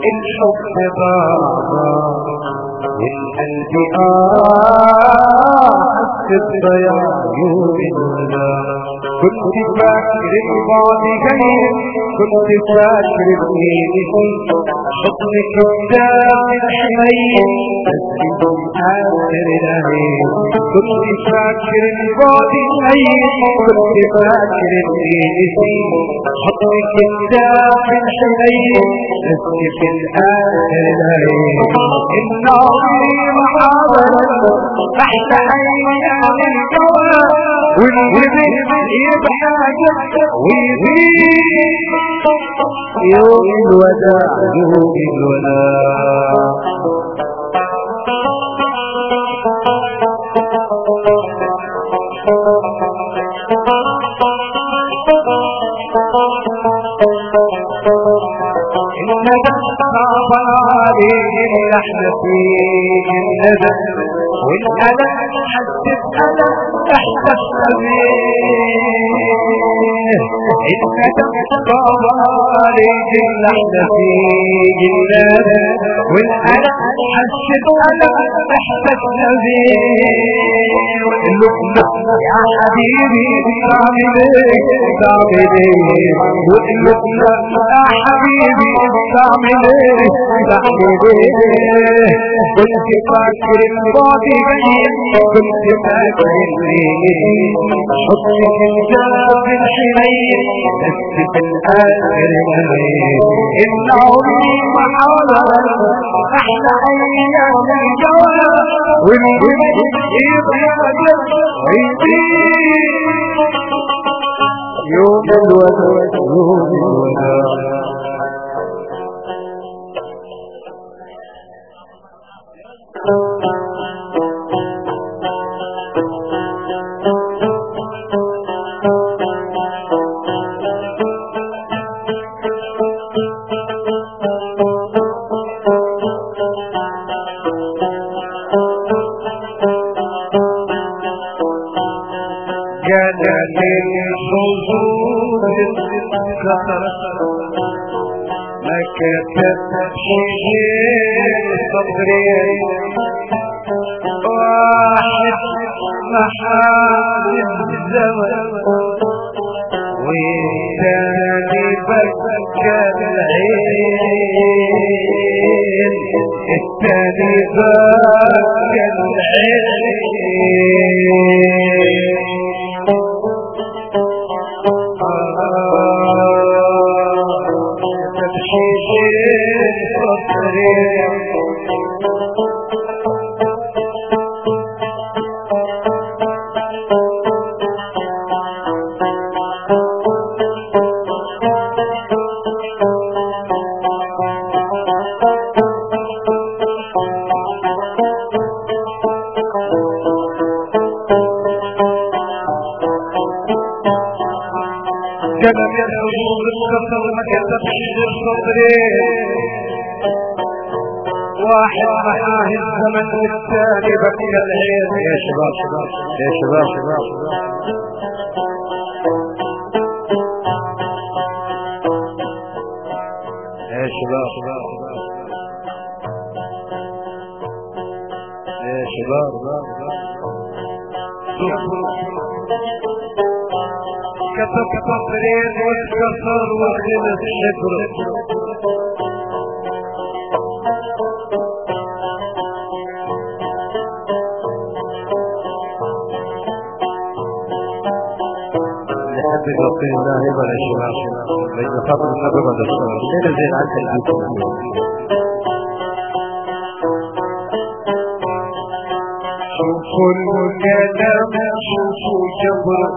الحب ضاع والقلب آه حسب ضياع يومنا كنت فاكر البعد جاي كنت فاكر بإيدي حضنك قدام الحنين آخر العين كنت فاكر البعد جاي كنت فاكر بإيدي حضنك قدام الحنين اسمك الآخر العين إن عمري محاولة تحت أيام الجوى والجبن يبقى ويزيد يوم الوداع يوم الوداع الندم صعب عليه اللي احنا فيه الندم والألم حسيت ألم احسست بيه الندم صعب عليه اللي احنا فيه الندم والألم حسيت ألم احسست بيه اللقمة يا حبيبي تعمل ايه تعمل ايه واللقمة يا حبيبي تعمل ايه تعمل ايه كنت فاكر الباضي جميل كنت فاكر الليل حطك الجاب الحنين بس في الاخر جميل ان عمري ما حاول احلى ايام الجواب والجبن يبقى يوم الوداع يوم الوداع جلال الحضور الكثر ما كتبش صدري واحد محال الزمن والثاني بكى العين الثاني بكى العين جنب الحضور الكسر ما كتبش غير صدري واحد معاه الزمن والثاني بكى العين يا شباب يا شباب شباب يا شباب يا شباب كتب تقرير واتكسر وخلص شكره نحب نوصي الله يبقى الشباب لأن خاطر النبي بعد الصلاة ليه زين عنك البيت شوفوا الكلام شوفوا جبر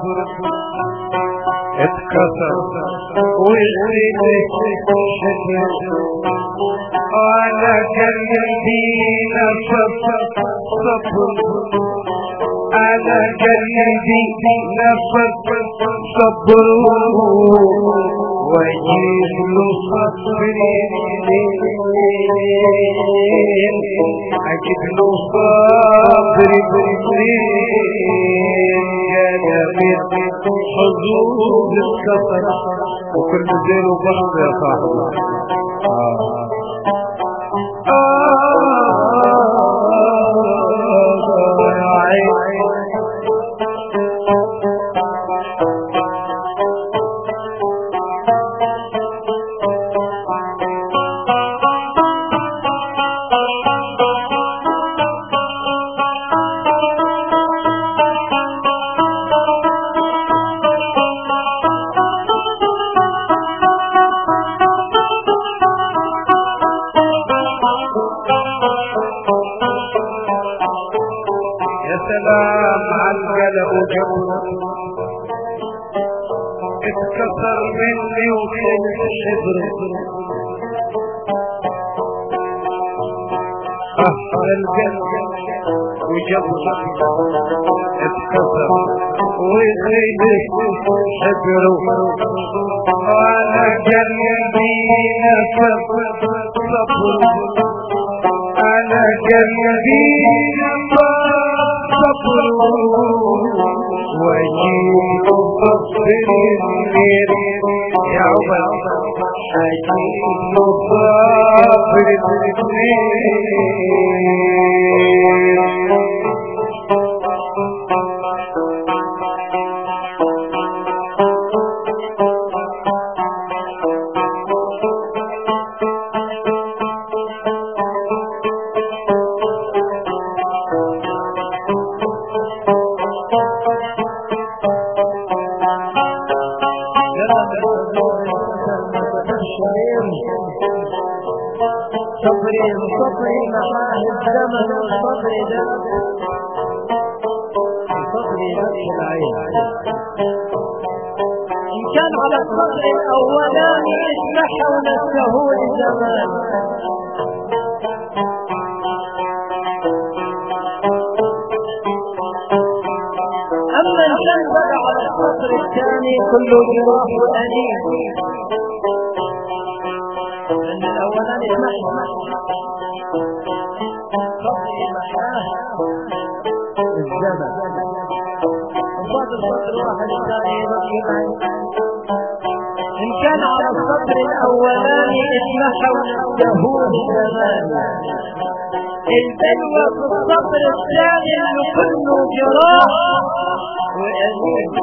اتكسر وغريب شكل على قلبي نفس صبر على قلبي نفس صبر واجيب له صبري اجيب له صبري يا جميل حظوظ الكسر وكل زين وبخت يا صاحبي آه. سلام على القلق وجبر اتكسر مني وكل شبر أهل القلب وجبر اتكسر ويزيد شبر وانا قلبي نفس صبر انا قلبي صبر واجيب صبر الليل يا عمر اجيب صبر الليل صبري صبري معاه الزمن والصبر ده صبري نفس العين إن كان على الصبر الأولاني اسمحوا نفسه لزمان أما إن كان بقى على الصبر الثاني كله جراح وأليم لأن الأولاني اسمحوا صبري معاه الزمن وبعد الصبر واحد الثاني يبقى معي إن كان على الصبر الأولاني اسمحوا نفسه لزمان البلوى في الصبر الثاني اللي كله جراح وأليم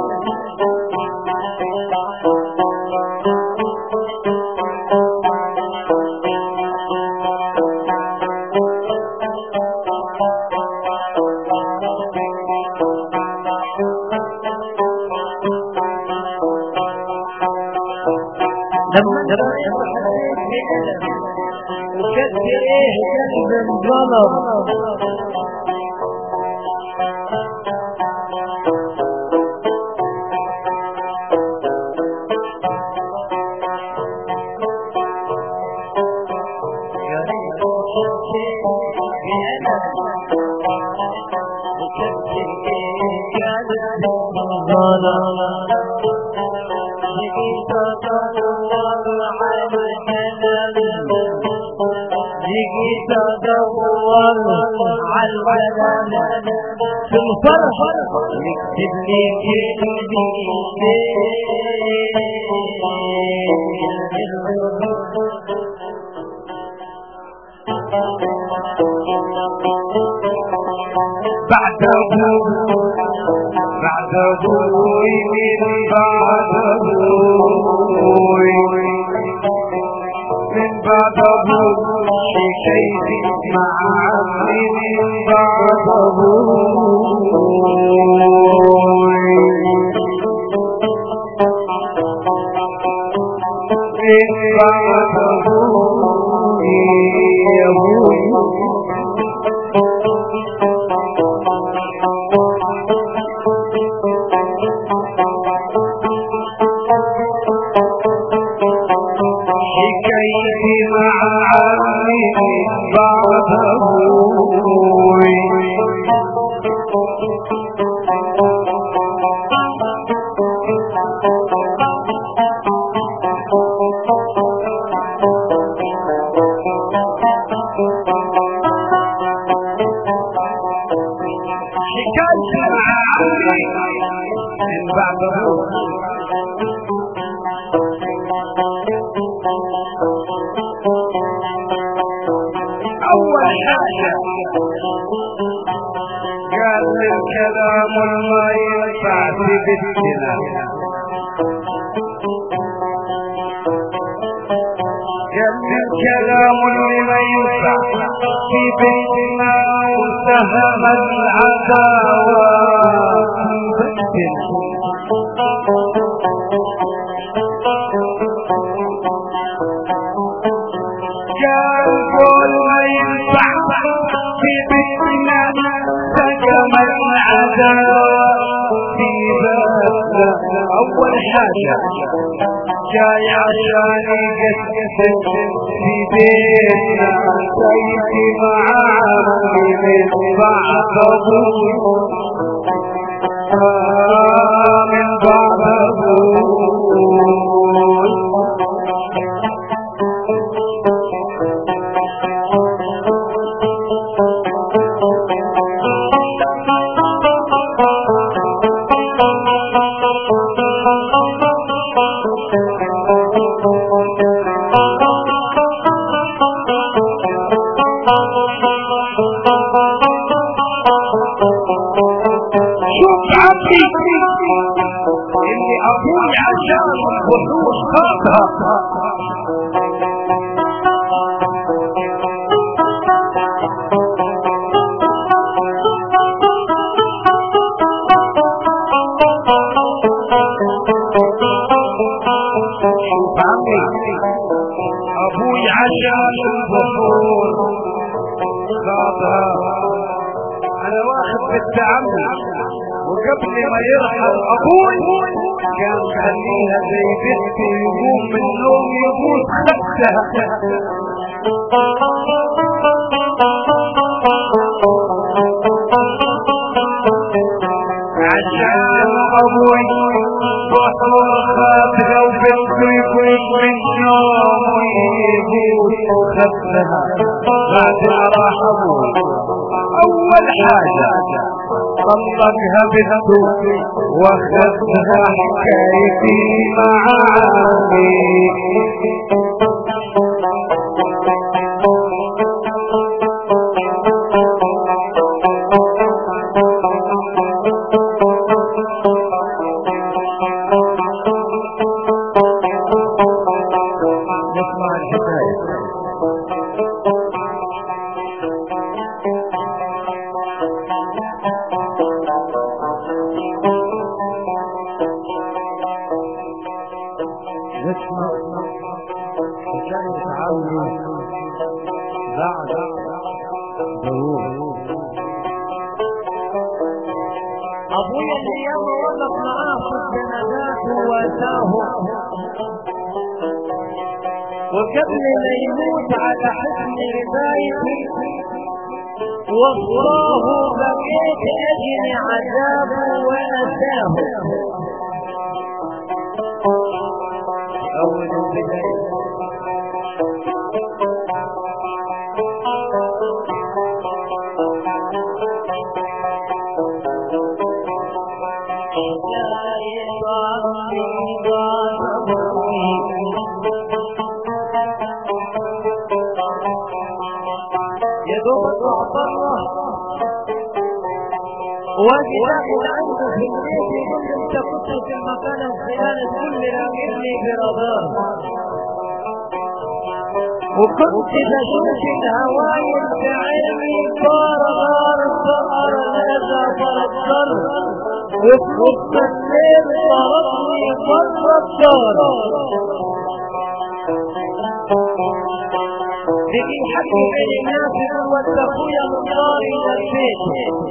لما وكد ايه كلب ظلم يا ريت جيت ادور على الولد في الفرح يكتب لي بعد ابوه بعد ابوي من بعد ابوي من بعد ابوي شيخي مع عمي من بعد ابوي من بعد ابوي يا ابوي حكايتي مع عمي بعد ابوي حكايتي مع عمي من بعد ابوي أول حاجة قال لي الكلام ما ينفع في بيتنا قال لي الكلام اللي ما ينفع في بيتنا وسهم العداوة في بيتنا قال قول ما ينفع في بيتنا سجم العداوة في بابنا أول حاجة جاي عشان يقسم في بيتنا سيدي معامي من بعد أبوي من بعد أبوي شوف عمي اللي ابوي عشان الوحوش خاطها شوف عمي ابوي عشان البحور خاطها انا واخد بالتعمد وقبل ما يرحل ابوي كان خليها زي بنتي يقوم من النوم يبوس خدها عشان ابوي بحر خدها وبنته يقوم من النوم يبوس خدها بعد ما راح ابوي اول حاجة طلقها بنته واخذها حكايتي معاني نسمع الحكاية نسمع حكاية عمي بعد ضروري ابويا اللي يوم وقف معاه في الجنازات وواساه وقبل ما يموت على حسن ربايتي وصاه بقيت اجري عذابه واساه أول البداية يا دوب اطلع بره واجي داخل عنده في البيت يقول لي انت كنت في المكان الفلاني تقول لي راجعني برادار وكنت بشوف الهوايل بعيني صار غار صار هذا بردر وفي نص الليل طردني بره الدار بيجي حكي بين الناس ودى اخويا من داري للبيت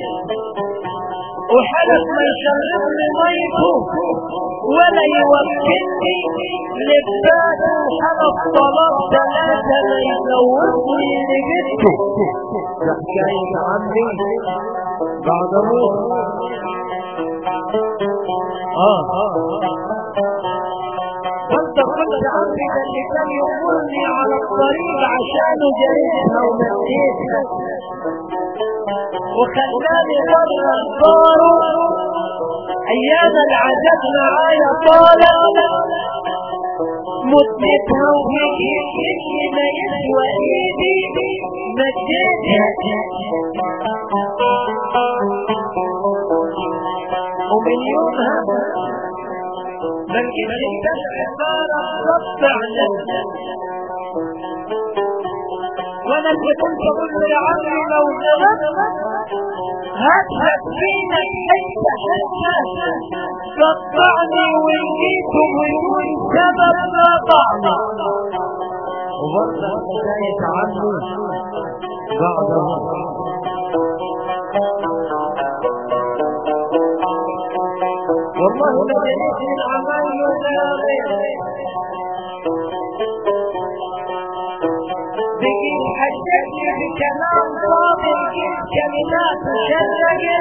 وحلف ما يشربني ميته ولا يوكلني لباته وحلف طلاق ثلاثة ما يزوجني لجده ده حكاية عمي بعد موت اه وانت كنت عمي ده اللي كان يقولني على الطريق عشانه جايبها ومديتها وخلاني بره الدار ايام العذاب معايا طالع مدتها وبيجي ما يسوى ايدي مديتها ومن يومها ما لقيتش عبارة رد على وانا اللي كنت اقول يا عمي لو غلطت هات فينا حتة حتة قطعني وجيته ويكون سبب ما طعني وبرضه حكاية عمي بعد موت والله ما جريت من عمل بقيت حجتني بكلام فاضي لقيت كلمات مشرقة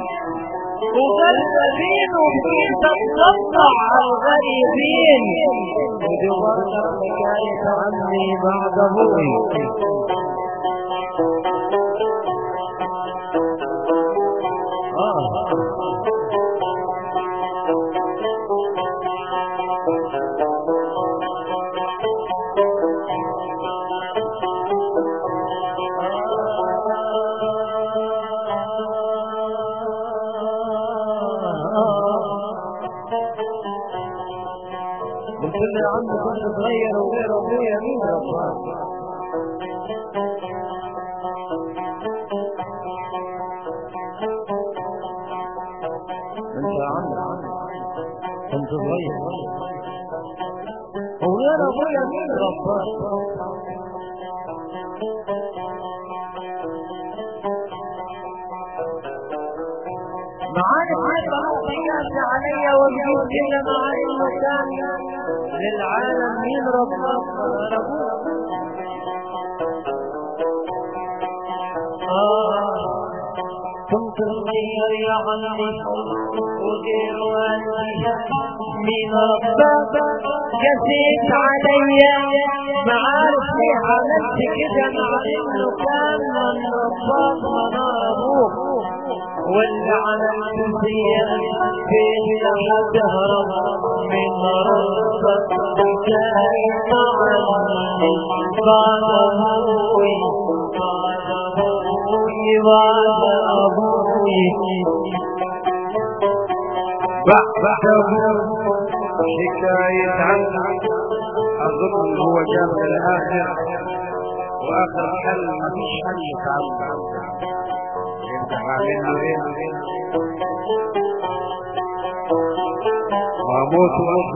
وغلبين وبقيت اتطلع على الغريبين ودي برضه حكاية عمي بعد ابوي قلت له يا عم كنت صغير وغير ابويا مين رباك انت يا عم كنت صغير وغير ابويا مين رباك معانا حتى ضيعت علي وجود كده مع المكان للعالم مين ربك آه كنت صغير يا عمي وغير والدي مين ربك جسيت علي ما عارف ليه عملت كده مع انه كان من ربك من ابوك واللي عملت فيا فين لحد هرب من ربك كان عني بعد ابوي بعد ابوي بعد ابوي بعد حكاية عنه أظن هو جاب الآخر وآخر حل ما فيش حل تعب انت عامل ايه واموت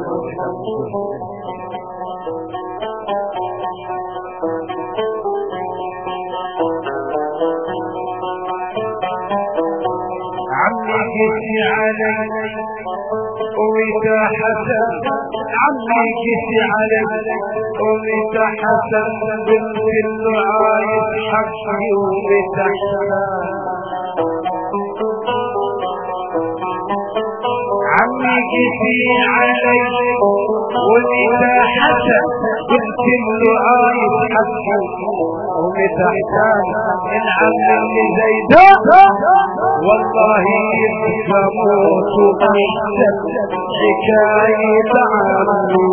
عمي جيتي علي وإذا حسن عمي جيتي علي وإذا حسن بنت اللعايب حقي وإذا عمي جيتي علي وإذا حسن بنت اللعايب حقي وإذا حسن العم اللي زي ده والله بموت احسن حكاية عنه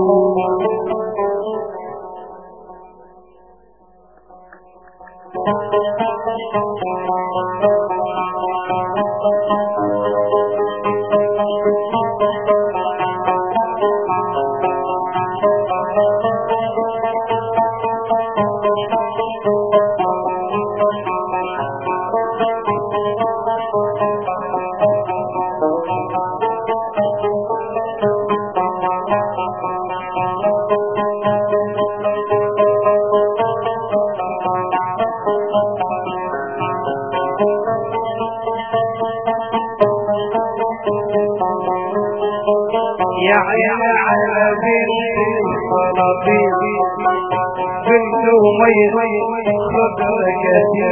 يا عيني على بنت الصلاطين بنت أمية صدرك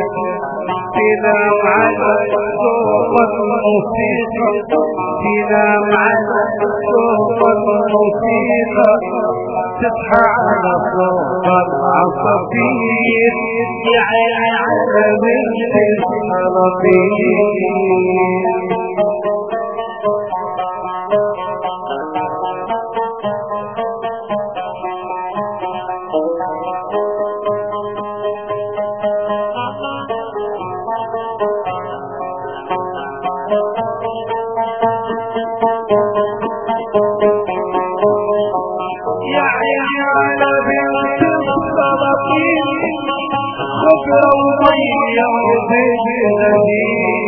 تنام على صوت الموسيقى تنام على صوت الموسيقى تصحى على صوت العصافير يا عيني على بنت الصلاطين يا عيني على بنت السلاطين خضرة ومية وزيت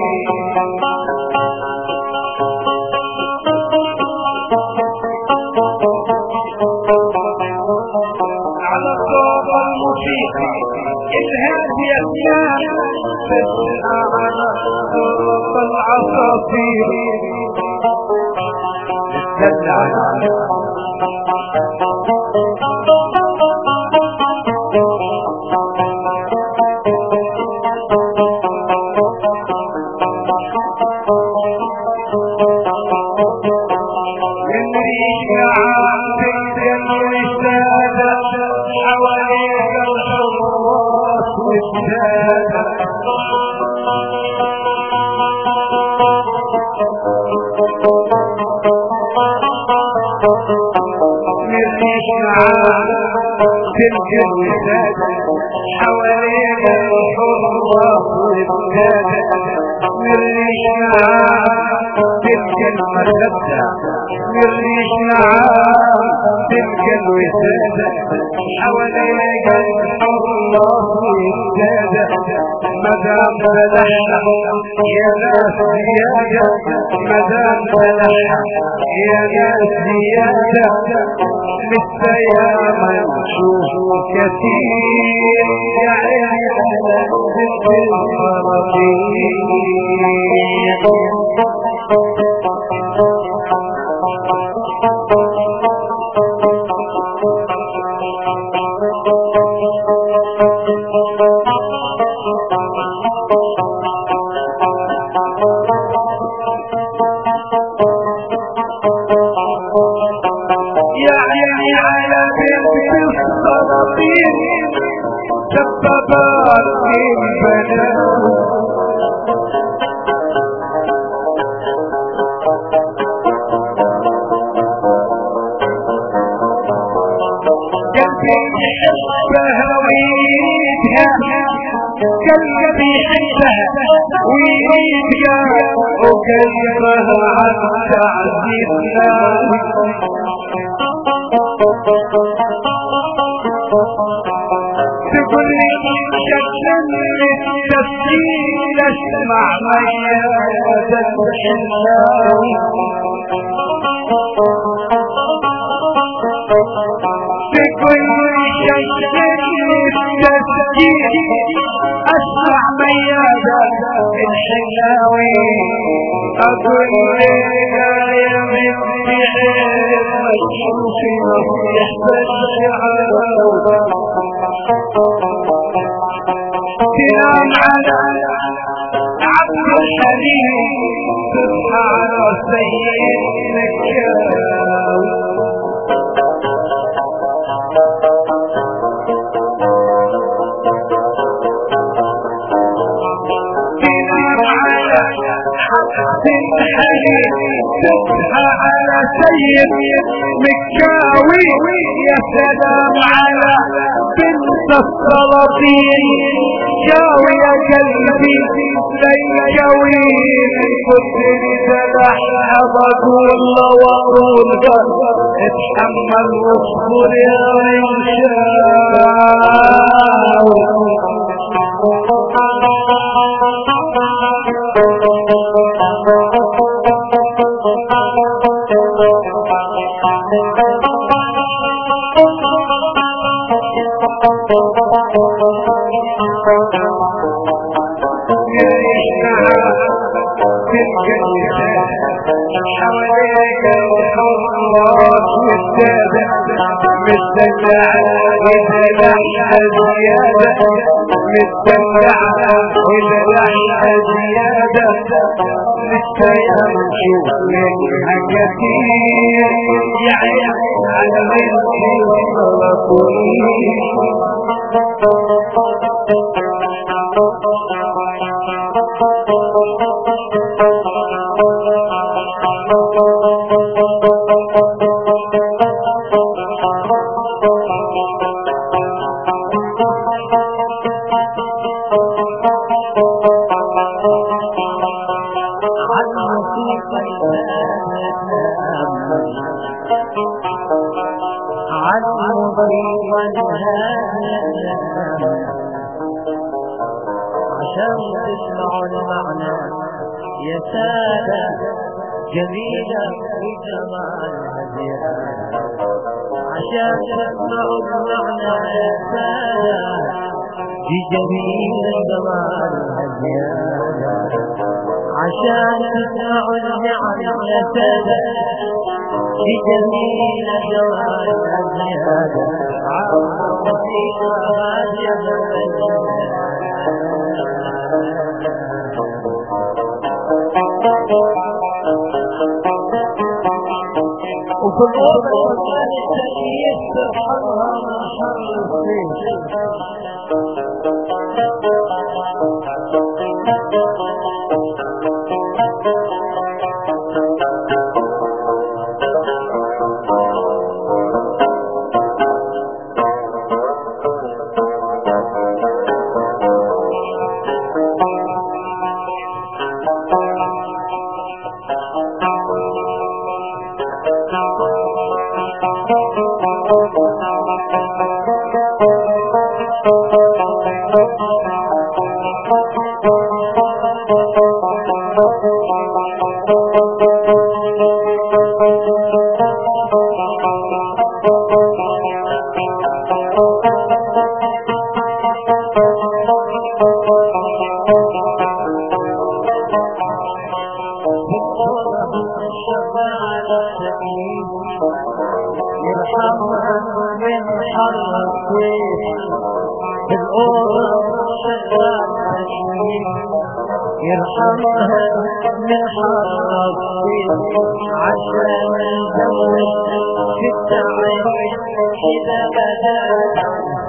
على صوت الموسيقى الهادية النار تسعى على صوت العصافير دلع تلك الوسادة حواليك الحرة والسادة من ريشنا تلك المخدة من ريشنا تلك الوسادة حواليك الحرة والسادة مدام بلحنا يا ناس زيادة مدام بلحنا يا ناس زيادة لسه يا منشوف كثير يا عيال يا عيني على بنت السلاطين سببات البلاء قلبي يحبها ويريدها قلبي يحبها ويريدها وقلبها عن تعذيبنا تقول لي شكلني التفكير اسمع ميادة الحلاوي تقول لي شكلني التفكير اسمع ميادة الحلاوي اقول لي يا بنتي عين تشوفي نصيح بالشعر تنام على عبد الحليم تصحى على سيد مكاوي تنام على عبد الحليم تصحى على سيد مكاوي يا سلام على بنت السلاطين جاوي يا قلبي ليكوي كنت تلحظ والله واقول اتحمل واصبر يا حواليك الحرات والسادة مستمع إذا لحى زيادة مستمع إذا لحى زيادة لسه يمشي منها كثير يعني على بنتي عن مصيبة عشان تسمعوا المعنى يا سادة جميلة بجمالها زيادة عشان تسمعوا المعنى يا سادة بجميل جمالها زيادة عشان تسمعوا المعنى يا سادة في جميل جوارها زيادة عرض فيها وفي الأوضة كان التكييف ترحمها من شر الصيف يرحمها من حر الصيف في الأوضة شغال تشويش يرحمها من حر الصيف عشان نزود في التعيش إذا بدأ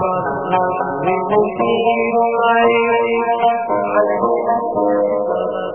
الفرق بمدير عيش